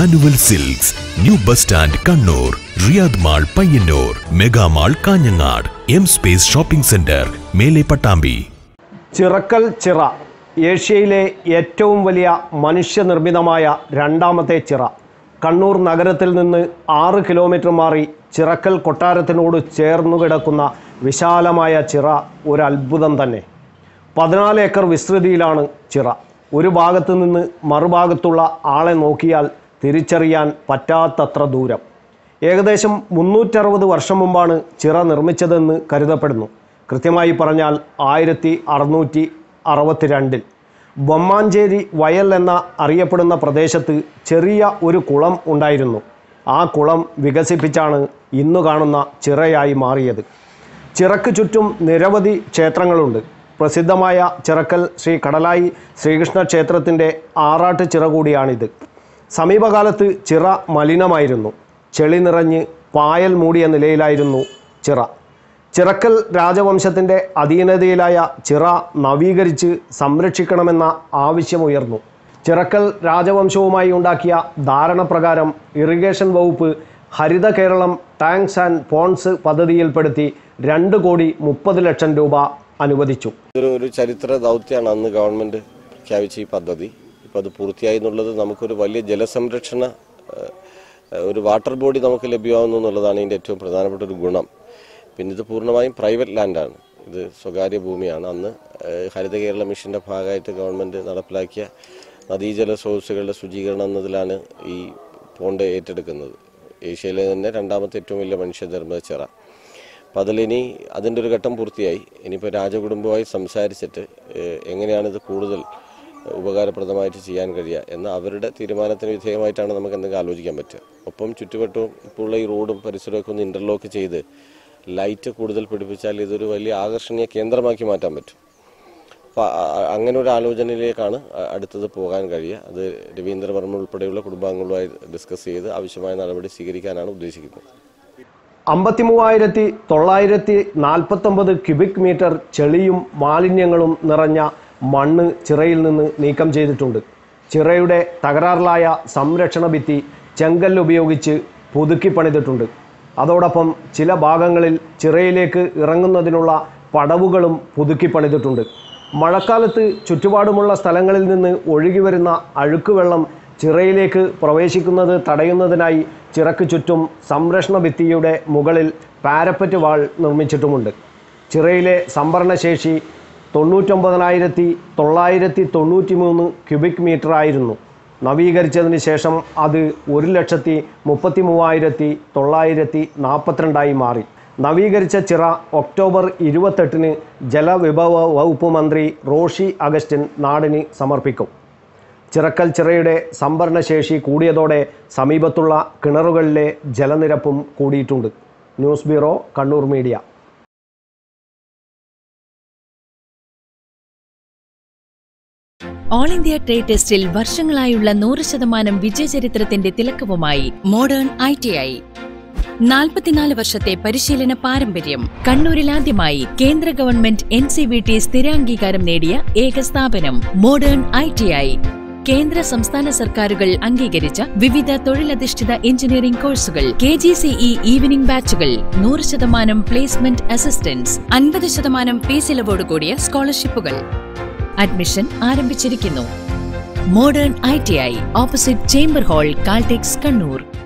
manual Silks new bus stand Kannur Riyadh mall Payyanur mega mall Kanhangad M space shopping centre മേലെ പട്ടാമ്പി ചിറക്കൽ ചിറ ഏഷ്യയിലെ ഏറ്റവും വലിയ മനുഷ്യനിർമ്മിതമായ രണ്ടാമത്തെ ചിറ കണ്ണൂർ നഗരത്തിൽ നിന്ന് ആറ് കിലോമീറ്റർ മാറി ചിറക്കൽ കൊട്ടാരത്തിനോട് ചേർന്നു കിടക്കുന്ന വിശാലമായ ചിറ ഒരു അത്ഭുതം തന്നെ പതിനാല് ഏക്കർ വിസ്തൃതിയിലാണ് ചിറ ഒരു ഭാഗത്ത് നിന്ന് മറുഭാഗത്തുള്ള ആളെ നോക്കിയാൽ തിരിച്ചറിയാൻ പറ്റാത്തത്ര ദൂരം ഏകദേശം മുന്നൂറ്ററുപത് വർഷം മുമ്പാണ് ചിറ നിർമ്മിച്ചതെന്ന് കരുതപ്പെടുന്നു കൃത്യമായി പറഞ്ഞാൽ ആയിരത്തി അറുന്നൂറ്റി അറുപത്തിരണ്ടിൽ ബൊമ്മാഞ്ചേരി വയൽ എന്ന അറിയപ്പെടുന്ന പ്രദേശത്ത് ചെറിയ ഒരു കുളം ഉണ്ടായിരുന്നു ആ കുളം വികസിപ്പിച്ചാണ് ഇന്നു കാണുന്ന ചിറയായി മാറിയത് ചിറക്ക് ചുറ്റും നിരവധി ക്ഷേത്രങ്ങളുണ്ട് പ്രസിദ്ധമായ ചിറക്കൽ ശ്രീ കടലായി ശ്രീകൃഷ്ണ ക്ഷേത്രത്തിൻ്റെ ആറാട്ട് ചിറ കൂടിയാണിത് സമീപകാലത്ത് ചിറ മലിനമായിരുന്നു ചെളി നിറഞ്ഞ് പായൽ മൂടിയ നിലയിലായിരുന്നു ചിറ ചിറക്കൽ രാജവംശത്തിൻ്റെ അധീനതയിലായ ചിറ നവീകരിച്ച് സംരക്ഷിക്കണമെന്ന ആവശ്യമുയർന്നു ചിറക്കൽ രാജവംശവുമായി ഉണ്ടാക്കിയ ധാരണപ്രകാരം ഇറിഗേഷൻ വകുപ്പ് Haritha Keralam tanks and ponds പദ്ധതിയിൽപ്പെടുത്തി രണ്ട് കോടി മുപ്പത് ലക്ഷം രൂപ അനുവദിച്ചു ഇതൊരു ഒരു ചരിത്ര ദൗത്യമാണ് അന്ന് ഗവൺമെൻറ് പ്രഖ്യാപിച്ച ഈ പദ്ധതി ഇപ്പോൾ അത് പൂർത്തിയായി എന്നുള്ളത് നമുക്കൊരു വലിയ ജലസംരക്ഷണ ഏഹ്, ഒരു വാട്ടർ ബോഡി നമുക്ക് ലഭ്യമാവുന്നു എന്നുള്ളതാണ് ഇതിൻ്റെ ഏറ്റവും പ്രധാനപ്പെട്ട ഒരു ഗുണം പിന്നെ ഇത് പൂർണ്ണമായും പ്രൈവറ്റ് ലാൻഡാണ് ഇത് സ്വകാര്യ ഭൂമിയാണ് അന്ന് ഏഹ്, ഹരിത കേരള മിഷൻ്റെ ഭാഗമായിട്ട് ഗവൺമെൻറ് നടപ്പിലാക്കിയ നദീജല സ്രോതസ്സുകളുടെ ശുചീകരണം എന്നതിലാണ് ഈ പോണ്ട് ഏറ്റെടുക്കുന്നത് ഏഷ്യയിലെ തന്നെ രണ്ടാമത്തെ ഏറ്റവും വലിയ മനുഷ്യനിർമ്മിത ചിറ അപ്പോൾ അതിലിനി അതിൻ്റെ ഒരു ഘട്ടം പൂർത്തിയായി ഇനിയിപ്പോൾ രാജകുടുംബമായി സംസാരിച്ചിട്ട് ഏഹ്, എങ്ങനെയാണിത് കൂടുതൽ ഉപകാരപ്രദമായിട്ട് ചെയ്യാൻ കഴിയുക എന്ന അവരുടെ തീരുമാനത്തിന് വിധേയമായിട്ടാണ് നമുക്ക് എന്തെങ്കിലും ആലോചിക്കാൻ പറ്റുക ഒപ്പം ചുറ്റുവട്ടവും ഇപ്പോൾ ഉള്ള ഈ റോഡും പരിസരമൊക്കെ ഒന്ന് ഇൻ്റർലോക്ക് ചെയ്ത് ലൈറ്റ് കൂടുതൽ പിടിപ്പിച്ചാൽ ഇതൊരു വലിയ ആകർഷണീയ കേന്ദ്രമാക്കി മാറ്റാൻ പറ്റും അപ്പോൾ അങ്ങനെ ഒരു ആലോചനയിലേക്കാണ് അ- അടുത്തത് പോകാൻ കഴിയുക അത് രവീന്ദ്രവർമ്മ ഉൾപ്പെടെയുള്ള കുടുംബാംഗങ്ങളുമായി ഡിസ്കസ് ചെയ്ത് ആവശ്യമായ നടപടി സ്വീകരിക്കാനാണ് ഉദ്ദേശിക്കുന്നത് അമ്പത്തി മൂവായിരത്തി തൊള്ളായിരത്തി നാൽപ്പത്തൊമ്പത് ക്യൂബിക് മീറ്റർ ചെളിയും മാലിന്യങ്ങളും നിറഞ്ഞ മണ്ണ് ചിറയിൽ നിന്ന് നീക്കം ചെയ്തിട്ടുണ്ട് ചിറയുടെ തകരാറിലായ സംരക്ഷണ ഭിത്തി ചെങ്കല്ല് ഉപയോഗിച്ച് പുതുക്കി പണിതിട്ടുണ്ട് അതോടൊപ്പം ചില ഭാഗങ്ങളിൽ ചിറയിലേക്ക് ഇറങ്ങുന്നതിനുള്ള പടവുകളും പുതുക്കി പണിതിട്ടുണ്ട് മഴക്കാലത്ത് ചുറ്റുപാടുമുള്ള സ്ഥലങ്ങളിൽ നിന്ന് ഒഴുകി വരുന്ന അഴുക്കുവെള്ളം ചിറയിലേക്ക് പ്രവേശിക്കുന്നത് തടയുന്നതിനായി ചിറക്ക് ചുറ്റും സംരക്ഷണ ഭിത്തിയുടെ മുകളിൽ പാരപ്പറ്റ് വാൾ നിർമ്മിച്ചിട്ടുമുണ്ട് ചിറയിലെ സംഭരണശേഷി തൊണ്ണൂറ്റൊമ്പതിനായിരത്തി തൊള്ളായിരത്തി തൊണ്ണൂറ്റി മൂന്ന് ക്യൂബിക് മീറ്റർ ആയിരുന്നു നവീകരിച്ചതിന് ശേഷം അത് ഒരു ലക്ഷത്തി മുപ്പത്തി മൂവായിരത്തി തൊള്ളായിരത്തി നാൽപ്പത്തിരണ്ടായി മാറി നവീകരിച്ച ചിറ ഒക്ടോബർ ഇരുപത്തെട്ടിന് ജലവിഭവ വകുപ്പ് മന്ത്രി റോഷി അഗസ്റ്റിൻ നാടിന് സമർപ്പിക്കും ചിറക്കൽ ചിറയുടെ സംഭരണശേഷി കൂടിയതോടെ സമീപത്തുള്ള കിണറുകളിലെ ജലനിരപ്പും കൂടിയിട്ടുണ്ട് news bureau Kannur media all India trade ടെസ്റ്റിൽ വർഷങ്ങളായുള്ള നൂറ് ശതമാനം വിജയചരിത്രത്തിന്റെ തിലക്കവുമായി മോഡേൺ ഐ ടി ഐ നാൽപ്പത്തിനാല് വർഷത്തെ പരിശീലന പാരമ്പര്യം കണ്ണൂരിൽ ആദ്യമായി കേന്ദ്ര government N C V T സ്ഥിരാംഗീകാരം നേടിയ ഏക സ്ഥാപനം മോഡേൺ ഐ ടി ഐ കേന്ദ്ര സംസ്ഥാന സർക്കാരുകൾ അംഗീകരിച്ച വിവിധ തൊഴിലധിഷ്ഠിത എഞ്ചിനീയറിംഗ് കോഴ്സുകൾ കെ ജി സിഇ ഈവനിംഗ് ബാച്ചുകൾ നൂറ് ശതമാനം പ്ലേസ്മെന്റ് അസിസ്റ്റൻസ് അൻപത് ശതമാനം ഫീസ് ഇളവോട് കൂടിയ സ്കോളർഷിപ്പുകൾ അഡ്മിഷൻ ആരംഭിച്ചിരിക്കുന്നു modern I T I opposite chamber hall Caltex Kannur